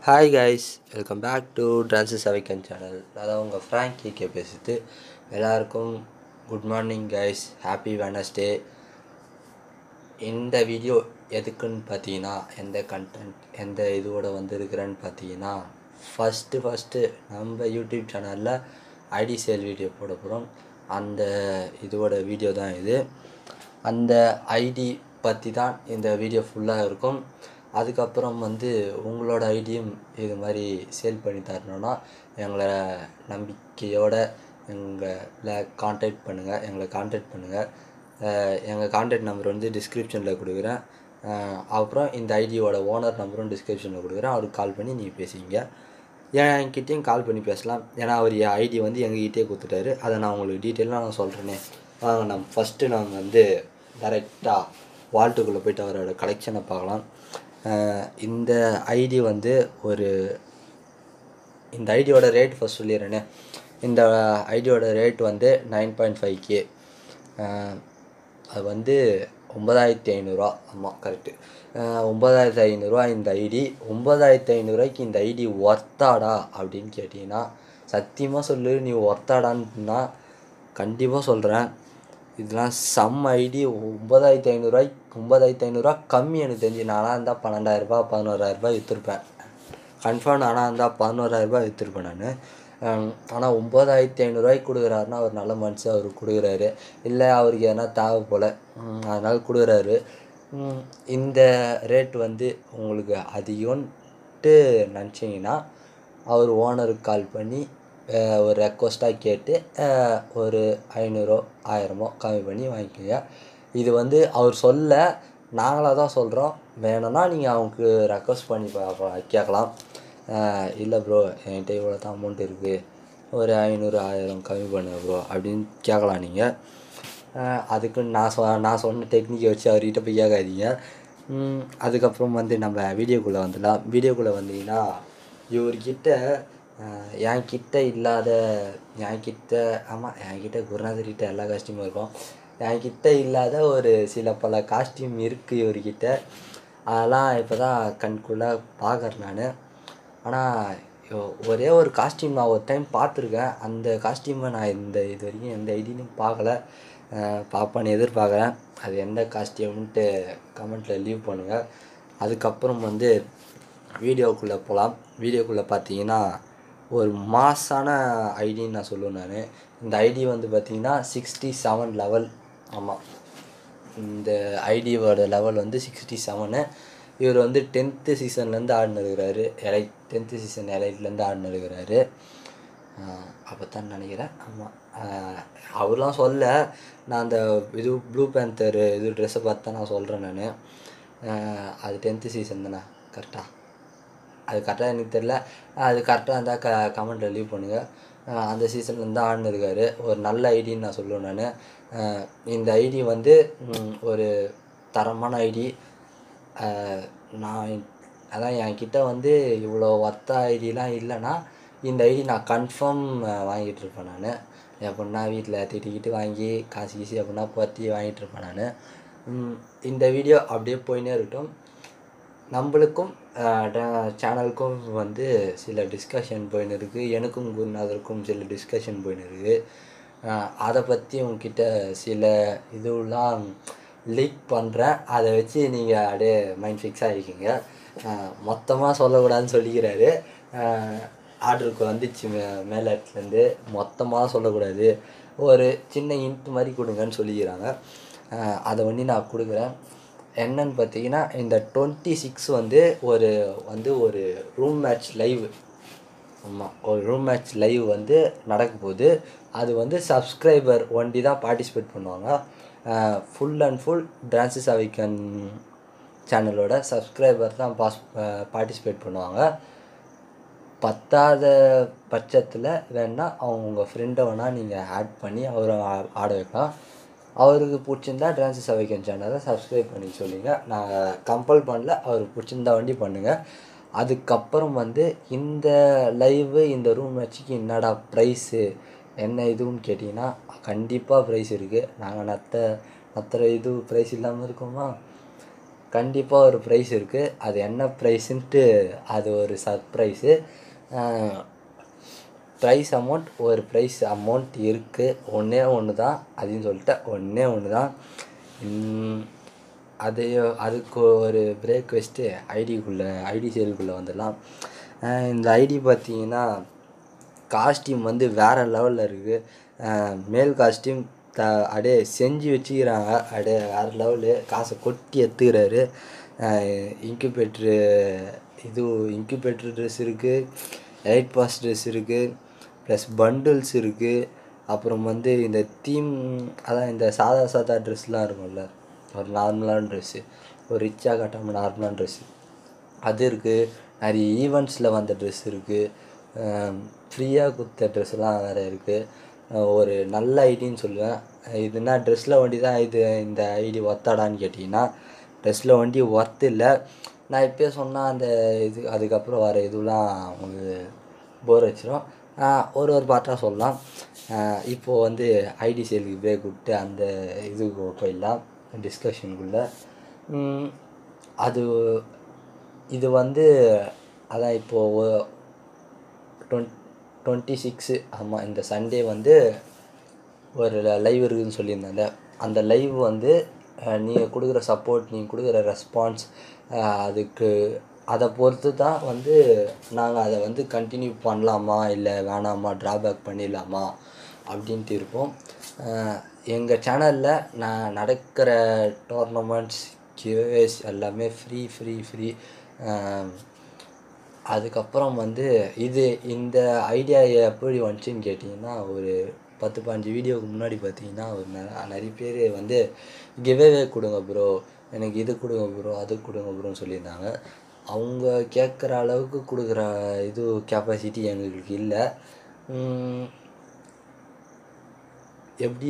Hi guys welcome back to dances awaken channel அதான் உங்கள் Frank KK பேசுது எல்லாருக்கும் good morning guys happy Wednesday இந்த வீடியோ எதுக்குன்னு பார்த்தீங்கன்னா எந்த கண்டென்ட் எந்த இதோட வந்திருக்கிறேன்னு பார்த்தீங்கன்னா ஃபஸ்ட்டு ஃபஸ்ட்டு நம்ம யூடியூப் சேனலில் ஐடி சேல் வீடியோ போட போகிறோம் அந்த இதோட வீடியோ தான் இது அந்த ஐடி பற்றி தான் இந்த வீடியோ ஃபுல்லாக இருக்கும் அதுக்கப்புறம் வந்து உங்களோட ஐடியும் இது மாதிரி சேல் பண்ணி தரணுன்னா எங்களை நம்பிக்கையோட எங்களை காண்டாக்ட் பண்ணுங்கள் எங்களை காண்டாக்ட் பண்ணுங்கள் எங்கள் காண்டாக்ட் நம்பர் வந்து டிஸ்கிரிப்ஷனில் கொடுக்குறேன் அஹ் அப்புறம் இந்த ஐடியோட ஓனர் நம்பரும் டிஸ்கிரிப்ஷனில் கொடுக்குறேன் அவருக்கு கால் பண்ணி நீங்கள் பேசிங்க என்கிட்டயும் கால் பண்ணி பேசலாம் ஏன்னா அவர் என் ஐடி வந்து எங்ககிட்டயே கொடுத்துட்டாரு அதை நான் உங்களுக்கு டீட்டெயிலாக நான் சொல்கிறேனே வாங்க நம்ம ஃபஸ்ட்டு நாங்கள் வந்து டைரெக்டாக வால்ட்டுக்குள்ளே போயிட்டு அவரோட கலெக்ஷனை பார்க்கலாம் அஹ் இந்த ஐடி வந்து ஒரு இந்த ஐடியோட ரேட் ஃபஸ்ட் சொல்லிடுறேனே இந்த ஐடியோட ரேட் வந்து நைன் பாயிண்ட் ஃபைவ் கே அது வந்து ஒம்பதாயிரத்தி ஐநூறுரூவா ஆமாம் கரெக்டு ஒம்பதாயிரத்தி ஐநூறுரூவா இந்த ஐடி ஒம்பதாயிரத்தி ஐநூறுரூவாய்க்கு இந்த ஐடி ஒர்த்தாடா அப்படின்னு கேட்டிங்கன்னா சத்தியமாக சொல்லு நீ ஒர்த்தாடான்னா கண்டிப்பாக சொல்கிறேன் இதெல்லாம் செம்ம ஐடி ஒம்பதாயிரத்தி ஐநூறுரூவாய்க்கு ஒம்பதாயிரத்தி ஐநூறுரூவா கம்மி எனக்கு தெரிஞ்சு நானாக இருந்தால் பன்னெண்டாயிரரூபா பதினோராயிரரூபா விற்றுருப்பேன் கன்ஃபார்ம் நானாக இருந்தால் பதினோராயிரரூபா விற்றுருப்பேன் நான் ஆனால் ஒம்பதாயிரத்தி ஐநூறுரூவாய்க்கு கொடுக்குறாருன்னா அவர் நல்ல மனுஷன் அவர் கொடுக்குறாரு இல்லை அவருக்கு எதனா தேவை போல் அதனால் கொடுக்குறாரு ம், இந்த ரேட் வந்து உங்களுக்கு அதிகம்ன்ட்டு நினச்சிங்கன்னா அவர் ஓனருக்கு கால் பண்ணி அஹ், ஒரு ரெக்வஸ்ட்டாக கேட்டு அஹ், ஒரு ஐநூறோ ஆயிரமோ கம்மி பண்ணி வாங்கிக்கோங்க இது வந்து அவர் சொல்ல நாங்களாக தான் சொல்கிறோம் வேணும்னா நீங்கள் அவங்களுக்கு ரெக்வஸ்ட் பண்ணி பா- கேட்கலாம் இல்லை ப்ரோ என்கிட்ட இவ்வளோ தான் அமௌண்ட் இருக்குது ஒரு ஐநூறு ஆயிரம் கம்மி பண்ணு ப்ரோ அப்படின்னு கேட்கலாம் நீங்கள் அதுக்கு நான் சொ நான் சொன்ன டெக்னிக்கை வச்சு அவர்கிட்ட போய் கேட்காதீங்க ம், அதுக்கப்புறம் வந்து நம்ம வீடியோக்குள்ளே வந்துடலாம் வீடியோக்குள்ளே வந்தீங்கன்னா இவர்கிட்ட அஹ், என்கிட்ட இல்லாத என்கிட்ட ஆமாம் என்கிட்ட குருநாதர்கிட்ட எல்லா காஸ்டியூமும் இருக்கும் என்கிட்ட இல்லாத ஒரு சில பல காஸ்டியூம் இருக்குது இவர்கிட்ட அதெல்லாம் இப்போ தான் கண்குள்ளே பார்க்குறேன் நான் ஆனால் ஒரே ஒரு காஸ்டியூம் நான் ஒரு டைம் பார்த்துருக்கேன் அந்த காஸ்டியூமை நான் இந்த இது வரைக்கும் எந்த ஐடியும் பார்க்கல அஹ் பார்ப்பேன்னு எதிர்பார்க்குறேன் அது எந்த காஸ்டியூம்ன்ட்டு கமெண்ட்டில் லீவ் பண்ணுங்கள் அதுக்கப்புறம் வந்து வீடியோக்குள்ளே போகலாம் வீடியோக்குள்ளே பார்த்தீங்கன்னா ஒரு மாசான ஐடின்னு நான் சொல்லுவேன் நான் இந்த ஐடி வந்து பார்த்தீங்கன்னா சிக்ஸ்டி செவன் லெவல் ஆமாம் இந்த ஐடியோட லெவல் வந்து சிக்ஸ்டி செவனு இவர் வந்து டென்த்து சீசன்லேருந்து ஆடினு இருக்கிறாரு எலை டென்த்து சீசன் எலைட்லேருந்து ஆடினு இருக்கிறாரு அப்போ தான் நினைக்கிறேன் ஆமாம் அவர்லாம் சொல்ல நான் அந்த இது ப்ளூ பேந்தர் இது ட்ரெஸ்ஸை பார்த்து தான் நான் சொல்கிறேன் நான் அது டென்த்து சீசன் தானே கரெக்டாக அது கரெக்டாக எனக்கு தெரில அது கரெக்டாக இருந்தால் க கமெண்ட்டில் லீவ் பண்ணுங்கள் அஹ் அந்த சீசன்லேருந்து தான் ஆடினு இருக்காரு ஒரு நல்ல ஐடின்னு நான் சொல்லுவேன் நான் இந்த ஐடி வந்து ம், ஒரு தரமான ஐடி நான் அதான் என்கிட்ட வந்து இவ்வளோ ஒர்த்த ஐடிலாம் இல்லைன்னா இந்த ஐடி நான் கன்ஃபார்ம் வாங்கிட்டு இருப்பேன் நான் எப்படின்னா வீட்டில் திட்டிக்கிட்டு வாங்கி காசு கீசி எப்படின்னா பற்றி வாங்கிட்டு இருப்பேன் நான் இந்த வீடியோ அப்படியே போயினே இருக்கட்டும் நம்மளுக்கும் சேனலுக்கும் வந்து சில டிஸ்கஷன் போயின்னு இருக்குது எனக்கும் குருநாதருக்கும் சில டிஸ்கஷன் போயின்னு இருக்குது அஹ் அதை பற்றி உங்ககிட்ட சில இதுலாம் லீக் பண்ணுறேன் அதை வச்சு நீங்கள் அப்படியே மைண்ட் ஃபிக்ஸ் ஆகிக்கிங்க மொத்தமாக சொல்லக்கூடாதுன்னு சொல்லிக்கிறாரு ஆர்டருக்கு வந்துச்சு மே மேலே இடத்துலேருந்து மொத்தமாக சொல்லக்கூடாது ஒரு சின்ன இன்ட் மாதிரி கொடுங்கன்னு சொல்லிக்கிறாங்க அஹ் அதை வந்து நான் கொடுக்குறேன் என்னன்னு பார்த்தீங்கன்னா இந்த டுவெண்ட்டி சிக்ஸ் வந்து ஒரு வந்து ஒரு ரூம் மேட்ச் லைவ் ஆமாம் ஒரு ரூம் மேட்ச் லைவ் வந்து நடக்க போகுது அது வந்து சப்ஸ்கிரைபர் ஒண்டி தான் பார்ட்டிசிபேட் பண்ணுவாங்க full and full dances awaken சேனலோட சப்ஸ்கிரைபர் தான் பாஸ் பார்ட்டிசிபேட் பண்ணுவாங்க பத்தாத பட்சத்தில் வேணால் அவங்க ஃப்ரெண்டை வேணால் நீங்கள் ஆட் பண்ணி அவரை ஆ- ஆட வைக்கலாம் அவருக்கு பிடிச்சிருந்தா டான்ஸஸ் அவைக்கன் சேனலை சப்ஸ்கிரைப் பண்ணி சொல்லுங்க நான் கம்பல் பண்ணல அவருக்கு பிடிச்சிருந்தா வண்டி பண்ணுங்கள் அதுக்கப்புறம் வந்து இந்த லைவு இந்த ரூம் மேட்ச்சுக்கு என்னடா ப்ரைஸு என்ன இதுன்னு கேட்டிங்கன்னா கண்டிப்பாக ப்ரைஸ் இருக்குது நாங்கள் நத்த நத்துற இது ப்ரைஸ் இல்லாமல் இருக்கோமா கண்டிப்பாக ஒரு ப்ரைஸ் இருக்குது அது என்ன ப்ரைஸுன்ட்டு அது ஒரு சர்ப்ரைஸு ப்ரைஸ் அமௌண்ட் ஒரு ப்ரைஸ் அமௌண்ட் இருக்குது ஒன்றே ஒன்று தான் அதையும் சொல்லிட்டேன் ஒன்றே ஒன்று தான் உம், அது அதுக்கு ஒரு பிரேக் வச்சுட்டு ஐடிக்குள்ளே ஐடி சேலுக்குள்ளே வந்துடலாம் அஹ் இந்த ஐடி பார்த்தீங்கன்னா காஸ்டியூம் வந்து வேறு லெவலில் இருக்குது மேல் காஸ்டியூம் த அப்படியே செஞ்சு வச்சுக்கிறாங்க அப்படியே வேறு லெவலு காசை கொட்டி எடுத்துக்கிறாரு இன்குபேட்ரு இது இன்குபேட்ரு ட்ரெஸ் இருக்குது எயிட் பாஸ் ட்ரெஸ் இருக்குது ப்ளஸ் பண்டில்ஸ் இருக்குது அப்புறம் வந்து இந்த தீம் அதான் இந்த சாதா சாதா ட்ரெஸ்லாம் இருக்கும்ல ஒரு நார்மலான ட்ரெஸ்ஸு ஒரு ரிச்சாக கட்டாமல் நார்மலான ட்ரெஸ்ஸு அது இருக்குது நிறைய ஈவெண்ட்ஸில் வந்த ட்ரெஸ் இருக்குது ஃப்ரீயாக கொடுத்த ட்ரெஸ்லாம் வேறு இருக்குது ஒரு நல்ல ஐடின்னு சொல்லுவேன் இதுனா ட்ரெஸ்ஸில் வண்டி தான் இது இந்த ஐடி ஒர்த்தாடான்னு கேட்டிங்கன்னா ட்ரெஸ்ஸில் வண்டி ஒர்த்து இல்லை நான் இப்போயே சொன்னால் அந்த இது அதுக்கப்புறம் வர இதுலாம் உங்களுக்கு போர் வச்சிரும் ஆஹ் ஒரு ஒரு பாட்டாக சொல்லலாம் ஆஹ் இப்போது வந்து ஐடி சேலுக்கு பிரேக் விட்டு அந்த இதுக்கு போயிடலாம் டிஸ்கஷனுக்குள்ளே அது இது வந்து அதான் இப்போது டுவெண்ட் டுவெண்ட்டி சிக்ஸு ஆமாம் இந்த சண்டே வந்து ஒரு லைவ் இருக்குதுன்னு சொல்லியிருந்தாங்க அந்த லைவ் வந்து நீங்கள் கொடுக்குற சப்போர்ட் நீங்கள் கொடுக்குற ரெஸ்பான்ஸ் அதுக்கு அதை பொறுத்து தான் வந்து நாங்கள் அதை வந்து கண்டினியூ பண்ணலாமா இல்லை வேணாமா ட்ராபேக் பண்ணிடலாமா அப்படின்ட்டு இருப்போம் எங்கள் சேனலில் நான் நடக்கிற டோர்னமெண்ட்ஸ் கிவேஸ் எல்லாமே ஃப்ரீ ஃப்ரீ ஃப்ரீ அதுக்கப்புறம் வந்து இது இந்த ஐடியா எப்படி வந்துச்சுன்னு கேட்டிங்கன்னா ஒரு பத்து பாஞ்சு வீடியோவுக்கு முன்னாடி பார்த்தீங்கன்னா ஒரு ந- நிறைய பேர் வந்து கிவேவே கொடுங்க ப்ரோ எனக்கு இது கொடுங்க ப்ரோ அது கொடுங்க ப்ரோன்னு சொல்லியிருந்தாங்க அவங்க கேட்குற அளவுக்கு கொடுக்குற இது கெப்பாசிட்டி எங்களுக்கு இல்லை எப்படி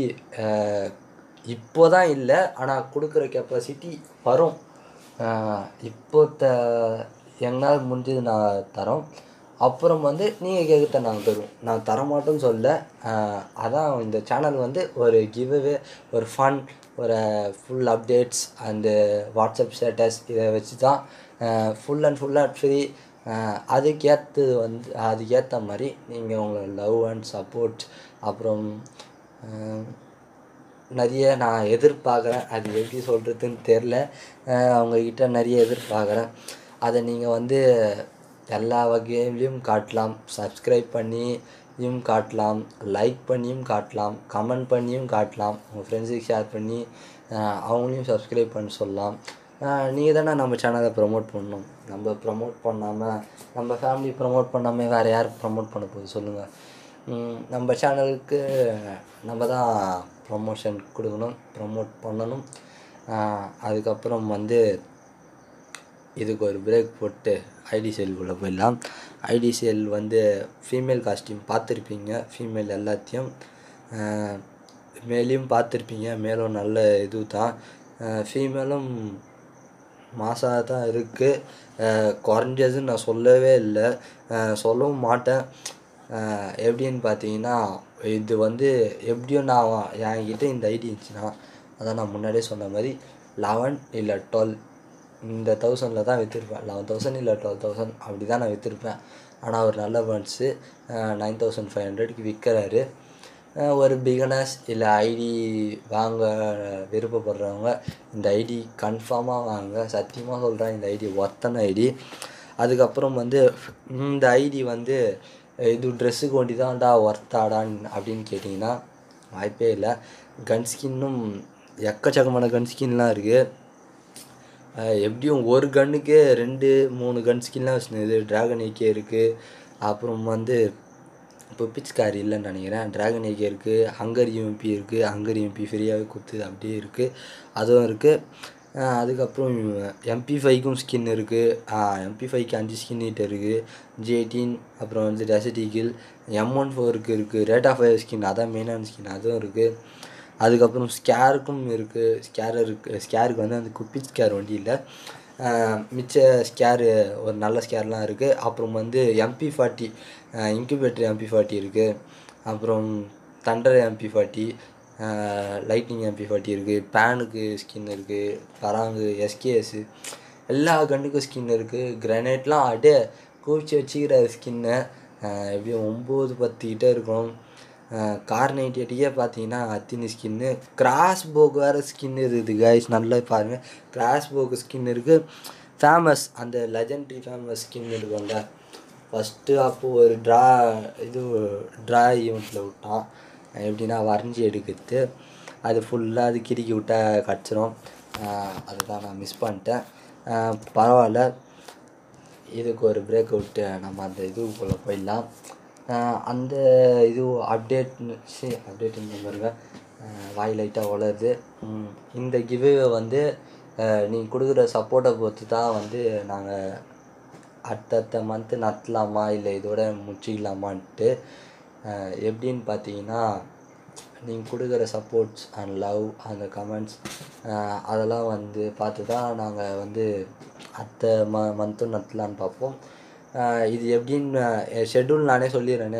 இப்போ தான் இல்லை ஆனால் கொடுக்குற கெப்பாசிட்டி வரும் அஹ் இப்போ த எங்களால் முடிஞ்சது நான் தரோம் அப்புறம் வந்து நீங்கள் கேட்குறத நாங்கள் தருவோம் நான் தரமாட்டோன்னு சொல்ல அஹ் அதான் இந்த சேனல் வந்து ஒரு கிவ்அவே ஒரு ஃபன் ஒரு full updates and WhatsApp status இதை வச்சு தான் full and full and free அதுக்கேற்றது வந்து அதுக்கேற்ற மாதிரி நீங்கள் உங்களோட லவ் அண்ட் சப்போர்ட் அப்புறம் அஹ் நிறைய நான் எதிர்பார்க்குறேன் அது எப்படி சொல்கிறதுன்னு தெரில அவங்கக்கிட்ட நிறைய எதிர்பார்க்குறேன் அதை நீங்கள் வந்து எல்லா வகையிலையும் காட்டலாம் சப்ஸ்கிரைப் பண்ணியும் காட்டலாம் லைக் பண்ணியும் காட்டலாம் கமெண்ட் பண்ணியும் காட்டலாம் உங்கள் ஃப்ரெண்ட்ஸுக்கு ஷேர் பண்ணி அஹ் அவங்களையும் சப்ஸ்கிரைப் பண்ண சொல்லலாம் நீங்கள் தானே நம்ம சேனலை ப்ரமோட் பண்ணணும் நம்ம ப்ரமோட் பண்ணாமல் நம்ம ஃபேமிலி ப்ரமோட் பண்ணாமல் வேறு யார் ப்ரமோட் பண்ண போகுது சொல்லுங்கள் ம், நம்ம சேனலுக்கு நம்ம தான் ப்ரமோஷன் கொடுக்கணும் ப்ரமோட் பண்ணணும் ஆஹ் அதுக்கப்புறம் வந்து இதுக்கு ஒரு பிரேக் போட்டு ஐடி சேலுக்குள்ளே போயிடலாம் ஐடி சேல் வந்து ஃபீமேல் காஸ்டியூம் பார்த்துருப்பீங்க ஃபீமேல் எல்லாத்தையும் ஆஹ் மேலேயும் பார்த்துருப்பீங்க மேலும் நல்ல இது தான் ஃபீமேலும் மாசாக தான் இருக்குது குறைஞ்சதுன்னு நான் சொல்லவே இல்லை அஹ் சொல்லவும் மாட்டேன் அஹ் எப்படின்னு பார்த்தீங்கன்னா இது வந்து எப்படியும் நான் என்கிட்ட இந்த ஐடி இருந்துச்சுன்னா அதான் நான் முன்னாடியே சொன்ன மாதிரி லெவன் இல்லை டுவெல் இந்த தௌசண்டில் தான் விற்றுருப்பேன் லெவன் தௌசண்ட் இல்லை டுவெல் தௌசண்ட் அப்படி தான் நான் விற்றுருப்பேன் ஆனால் ஒரு நல்ல பன்ஸு நைன் தௌசண்ட் ஃபைவ் ஹண்ட்ரட்க்கு விற்கிறாரு அஹ் ஒரு பிகனர்ஸ் இல்லை ஐடி வாங்க விருப்பப்படுறவங்க இந்த ஐடி கன்ஃபார்மாக வாங்க சத்தியமாக சொல்கிறேன் இந்த ஐடி ஒர்த்தான ஐடி அதுக்கப்புறம் வந்து இந்த ஐடி வந்து இது ட்ரெஸ்ஸுக்கு ஒண்டி தான்டா ஒர்த்தாடான் அப்படின்னு கேட்டிங்கன்னா வாய்ப்பே இல்லை கன் ஸ்கின்னும் எக்கச்சக்கமான கன் ஸ்கின்லாம் இருக்குது அஹ் எப்படியும் ஒரு கன்னுக்கே ரெண்டு மூணு கன் ஸ்கின்லாம் வச்சுருந்தது ட்ராகன் ஏகே இருக்குது அப்புறம் வந்து இப்போ பிச்காரி இல்லைன்னு நினைக்கிறேன் ட்ராகன் ஏகே இருக்குது ஹங்கர் யூஎம்பி இருக்குது ஹங்கர் யூஎம்பி ஃப்ரீயாகவே கொடுத்து அப்படியே இருக்குது அதுவும் இருக்குது அதுக்கப்புறம் எம்பி ஃபைவ்க்கும் ஸ்கின் இருக்குது எம்பி ஃபைவ்க்கு அஞ்சு ஸ்கின் கிட்ட இருக்குது ஜி எயிட்டீன் அப்புறம் வந்து டெசர்ட் ஈகிள் எம் ஒன் ஃபோருக்கு இருக்குது ரேட் ஆஃப் ஃபயர் ஸ்கின் அதான் மெயினான ஸ்கின் அதுவும் இருக்குது அதுக்கப்புறம் ஸ்கேருக்கும் இருக்குது ஸ்கேர் இருக்குது ஸ்கேருக்கு வந்து அந்த குப்பி ஸ்கேர் வண்டி இல்லை மிச்ச ஸ்கேரு ஒரு நல்ல ஸ்கேர்லாம் இருக்குது அப்புறம் வந்து MP forty incubator MP forty இருக்குது அப்புறம் thunder MP forty lightning MP forty இருக்குது பேனுக்கு ஸ்கின் இருக்குது பராங்கு எஸ்கேஎஸ்ஸு எல்லா கண்ணுக்கும் ஸ்கின் இருக்குது கிரனேட்லாம் அப்படியே குவிச்சு வச்சுக்கிற ஸ்கின்னு எப்படியும் ஒம்பது பத்து கிட்ட இருக்கும் கார் நைன்டி எயிட்டியே பார்த்தீங்கன்னா அத்தினி ஸ்கின்னு கிராஸ் போக்கு வேறு ஸ்கின் இருக்குது கைஸ் நல்லா பாருங்கள் கிராஸ் போக்கு ஸ்கின் இருக்குது ஃபேமஸ் அந்த லெஜெண்டரி ஃபேமஸ் ஸ்கின் இருக்கும்ல ஃபஸ்ட்டு அப்போது ஒரு ட்ரா இது ட்ரா ஈவெண்ட்டில் விட்டான் எப்படின்னா வரைஞ்சி எடுக்கிறது அது ஃபுல்லாக அது கிறுக்கி விட்டால் கிடச்சிரும் அதுதான் நான் மிஸ் பண்ணிட்டேன் ஆஹ் பரவாயில்ல இதுக்கு ஒரு பிரேக் விட்டு நம்ம அந்த இதுக்குள்ளே போயிடலாம் ஆஹ் அந்த இது அப்டேட்னு சரி அப்டேட்டுன்னு பாருங்க ஆஹ் வாய் லைட்டாக வளருது உம் இந்த கிவ்வே வந்து நீங்கள் கொடுக்குற சப்போர்ட்டை பொறுத்து தான் வந்து நாங்கள் அடுத்தடுத்த மந்த்து நடத்தலாமா இல்லை இதோட முடிச்சிக்கலாமான்ட்டு ஆஹ் எப்படின்னு பார்த்தீங்கன்னா நீங்கள் கொடுக்குற சப்போர்ட்ஸ் அண்ட் லவ் அந்த கமெண்ட்ஸ் அதெல்லாம் வந்து பார்த்து தான் நாங்கள் வந்து அடுத்த ம மந்த்தும் நடத்தலான்னு பார்ப்போம் ஆஹ் இது எப்படின்னு ஷெட்யூல் நானே சொல்லிடுறேனே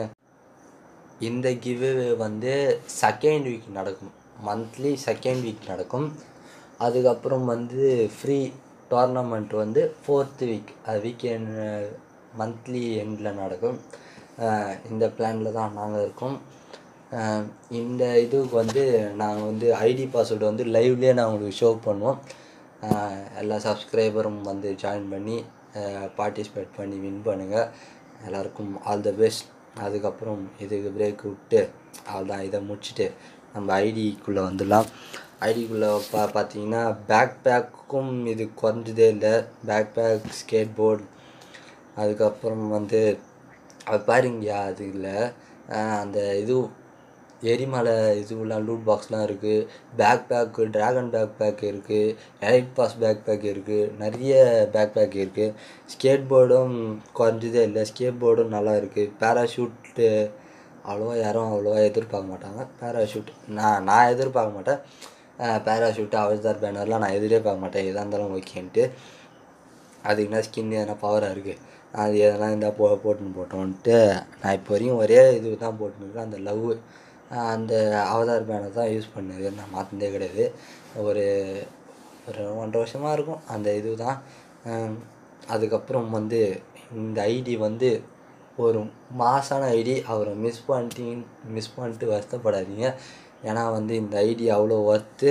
இந்த கிவ்வே வந்து செகண்ட் வீக் நடக்கும் மந்த்லி செகண்ட் வீக் நடக்கும் அதுக்கப்புறம் வந்து ஃப்ரீ டோர்னமெண்ட் வந்து ஃபோர்த்து வீக் அது வீக்கெண்ட் மந்த்லி எண்டில் நடக்கும் ஆஹ் இந்த பிளானில் தான் நாங்கள் இருக்கோம் ஆஹ் இந்த இதுக்கு வந்து நாங்கள் வந்து ஐடி பாஸ்வேர்டு வந்து லைவ்லேயே நான் உங்களுக்கு ஷோ பண்ணுவோம் ஆஹ் எல்லா சப்ஸ்கிரைபரும் வந்து ஜாயின் பண்ணி பார்ட்டிசிபேட் பண்ணி வின் பண்ணுங்கள் எல்லாருக்கும் ஆல் த பெஸ்ட் அதுக்கப்புறம் இதுக்கு பிரேக் விட்டு அவ்வளோதான் இதை முடிச்சுட்டு நம்ம ஐடிக்குள்ளே வந்துடலாம் ஐடிக்குள்ளே பா பார்த்தீங்கன்னா பேக் பேக்கும் இது குறைஞ்சதே இல்லை பேக் பேக் ஸ்கேட் போர்டு அதுக்கப்புறம் வந்து அது பாருங்கயா அது இல்லை அந்த இது எரிமலை இதுவெல்லாம் லூட் பாக்ஸ்லாம் இருக்குது pack pack dragon pack pack இருக்குது எலைட் பாஸ் பேக் பேக் இருக்குது நிறைய பேக் பேக் இருக்குது ஸ்கேட் போர்டும் குறைஞ்சதே இல்லை ஸ்கேட் போர்டும் நல்லா இருக்குது பேராஷூட்டு அவ்வளோவா யாரும் அவ்வளோவா எதிர்பார்க்க மாட்டாங்க பேராஷூட் நான் நான் எதிர்பார்க்க மாட்டேன் பேராஷூட்டு அவதார் பேனர்லாம் நான் எதிரே பார்க்க மாட்டேன் எதாக இருந்தாலும் ஓகேன்ட்டு அதுக்கு என்ன ஸ்கின் எதனா பவராக இருக்குது அது எதனா இருந்தால் போ போட்டுன்னு போட்டோன்ட்டு நான் இப்போ வரையும் ஒரே இது தான் போட்டுருக்கேன் அந்த லவ் அந்த அவதார் பேனர் தான் யூஸ் பண்ணது நான் மாற்றினதே கிடையாது ஒரு ஒரு ஒன்றரை வருஷமாக இருக்கும் அந்த இது தான் அதுக்கப்புறம் வந்து இந்த ஐடி வந்து ஒரு மாசான ஐடி அவரை மிஸ் பண்ணிட்டீங்க மிஸ் பண்ணிட்டு வருத்தப்படாதீங்க ஏன்னா வந்து இந்த ஐடி அவ்வளோ ஒர்த்து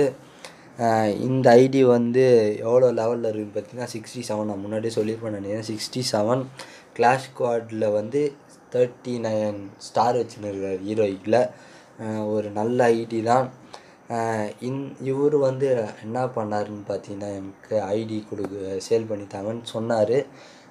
இந்த ஐடி வந்து எவ்வளோ லெவலில் இருக்குது பார்த்தீங்கன்னா சிக்ஸ்டி செவன் நான் முன்னாடியே சொல்லியிருப்பேன் நினைக்கிறேன் சிக்ஸ்டி செவன் கிளாஷ் ஸ்குவாடில் வந்து தேர்ட்டி நைன் ஸ்டார் வச்சுன்னு இருக்கார் ஹீரோயிக்கில் ஒரு நல்ல ஐடி தான் இன் இவர் வந்து என்ன பண்ணாருன்னு பார்த்தீங்கன்னா எனக்கு ஐடி கொடுக்க சேல் பண்ணி தாங்கன்னு சொன்னார்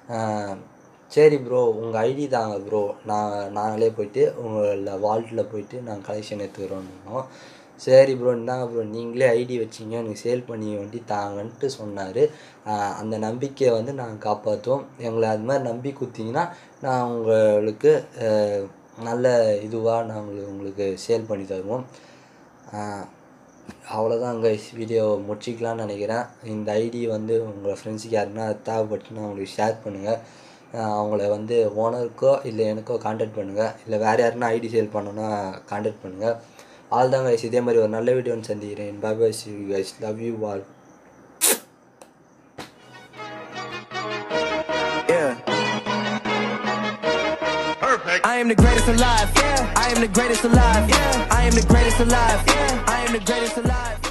சரி ப்ரோ உங்கள் ஐடி தாங்க ப்ரோ நான் நாங்களே போயிட்டு உங்கள் வால்ட்டில் போயிட்டு நாங்கள் கலெக்ஷன் எடுத்துக்கிறோம் சரி ப்ரோ இந்தாங்க ப்ரோ நீங்களே ஐடி வச்சிங்க எனக்கு சேல் பண்ணி வண்டி தாங்கன்ட்டு சொன்னார் அந்த நம்பிக்கையை வந்து நாங்கள் காப்பாற்றுவோம் எங்களை அது மாதிரி நம்பி கொடுத்தீங்கன்னா நான் உங்களுக்கு நல்ல இதுவாக நாங்கள் உங்களுக்கு சேல் பண்ணி தருவோம் அவ்வளோதான் கைஸ் வீடியோ முடிச்சிக்கலாம்னு நினைக்கிறேன் இந்த ஐடி வந்து உங்கள் ஃப்ரெண்ட்ஸுக்கு யாருன்னா தேவைப்பட்டுன்னா அவங்களுக்கு ஷேர் பண்ணுங்கள் அவங்கள வந்து ஓனருக்கோ இல்லை எனக்கோ காண்டாக்ட் பண்ணுங்கள் இல்லை வேறு யாருன்னா ஐடி சேல் பண்ணணுன்னா காண்டாக்ட் பண்ணுங்கள் ஆல் தான் கைஸ் இதே மாதிரி ஒரு நல்ல வீடியோன்னு சந்திக்கிறேன் bye bye see guys love you all I am the greatest alive. Yeah. I am the greatest alive. Yeah. I am the greatest alive. Yeah. I am the greatest alive.